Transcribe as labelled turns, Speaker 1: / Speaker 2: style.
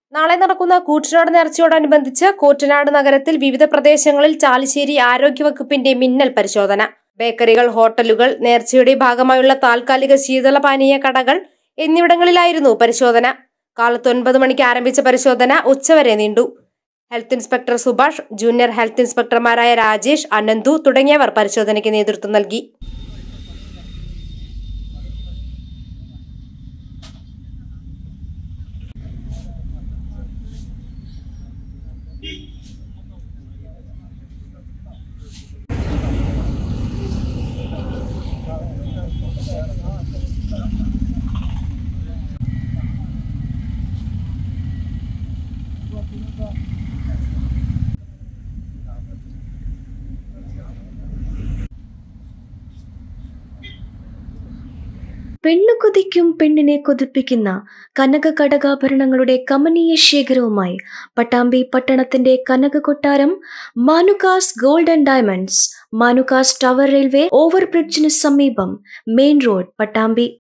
Speaker 1: നാളെ നടക്കുന്ന കൂറ്റനാട് നേർച്ചയോടനുബന്ധിച്ച് കൂറ്റനാട് നഗരത്തിൽ വിവിധ പ്രദേശങ്ങളിൽ ചാലിശ്ശേരി ആരോഗ്യവകുപ്പിന്റെ മിന്നൽ പരിശോധന ബേക്കറികൾ ഹോട്ടലുകൾ നേർച്ചയുടെ ഭാഗമായുള്ള താൽക്കാലിക ശീതളപാനീയ കടകൾ എന്നിവിടങ്ങളിലായിരുന്നു പരിശോധന കാലത്ത് ഒൻപത് മണിക്ക് ആരംഭിച്ച പരിശോധന ഉച്ചവരെ നീണ്ടു health inspector Subhash junior health ഇൻസ്പെക്ടർമാരായ രാജേഷ് അനന്തു തുടങ്ങിയവർ പരിശോധനയ്ക്ക് നേതൃത്വം നൽകി
Speaker 2: പെണ്ണു കൊതിക്കും പെണ്ണിനെ കൊതിപ്പിക്കുന്ന കനക കടകാഭരണങ്ങളുടെ കമനീയ ശേഖരവുമായി പട്ടാമ്പി പട്ടണത്തിന്റെ Kanaka Kottaram Manukas gold and diamonds Manukas tower railway over ബ്രിഡ്ജിന് സമീപം മെയിൻ റോഡ് പട്ടാമ്പി